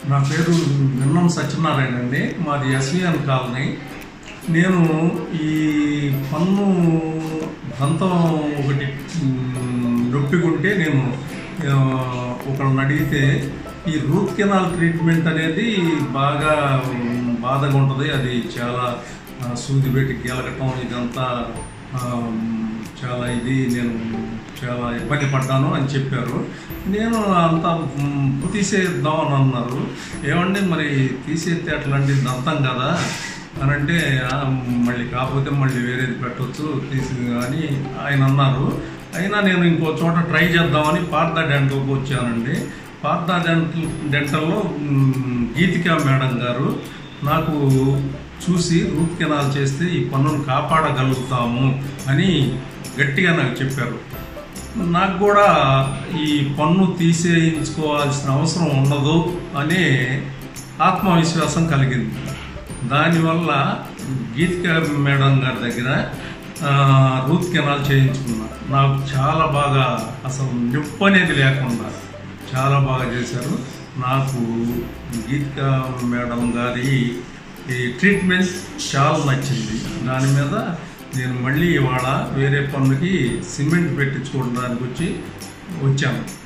నా పేరు విన్నం సత్యనారాయణ అండి మాది ఎస్విఎన్ కాలనీ నేను ఈ పన్ను దంతం ఒకటి మ్, నొప్పికుంటే నేను ఆ, ఒకళ్ళని అడిగితే ఈ రూట్ కెనాల్ ట్రీట్మెంట్ అనేది బాగా మ్, బాధగా ఉంటుంది అది చాలా ఆ, సూది పెట్టి గెలకటం ఇదంతా ఆ, చాలా ఇది నేను చాలా ఇబ్బంది పడ్డాను అని చెప్పారు నేను అంత మ్, తీసేద్దాం అని అన్నారు ఏమండి మరి తీసేస్తే అట్లాంటి దంతం కదా అని అంటే "ఆ, మళ్ళీ కాకపోతే మళ్ళీ వేరేది పెట్టవచ్చు తీసి అని ఆయన అన్నారు అయినా నేను ఇంకో చోట ట్రై చేద్దామని పార్థ డెంటల్కి వచ్చానండి పార్థ డెంటల్ డెంటల్లో మ్, గీతికా మేడం గారు నాకు చూసి రూట్ కెనాల్ చేస్తే ఈ పన్నును కాపాడగలుగుతాము అని గట్టిగా నాకు చెప్పారు నాకు కూడా ఈ పన్ను తీసేయించుకోవాల్సిన అవసరం ఉండదు అనే ఆత్మవిశ్వాసం కలిగింది దానివల్ల గీతికా మేడం గారి దగ్గర ఆ, రూట్ కెనాల్ చేయించుకున్నా నాకు చాలా బాగా అసలు నొప్పి అనేది లేకుండా చాలా బాగా చేశారు నాకు గీతికా మేడం గారి ఈ ట్రీట్మెంట్ చాలా నచ్చింది దాని మీద నేను మళ్ళీ ఇవాళ వేరే పనులకి సిమెంట్ పెట్టించుకోవడానికి వచ్చి వచ్చాను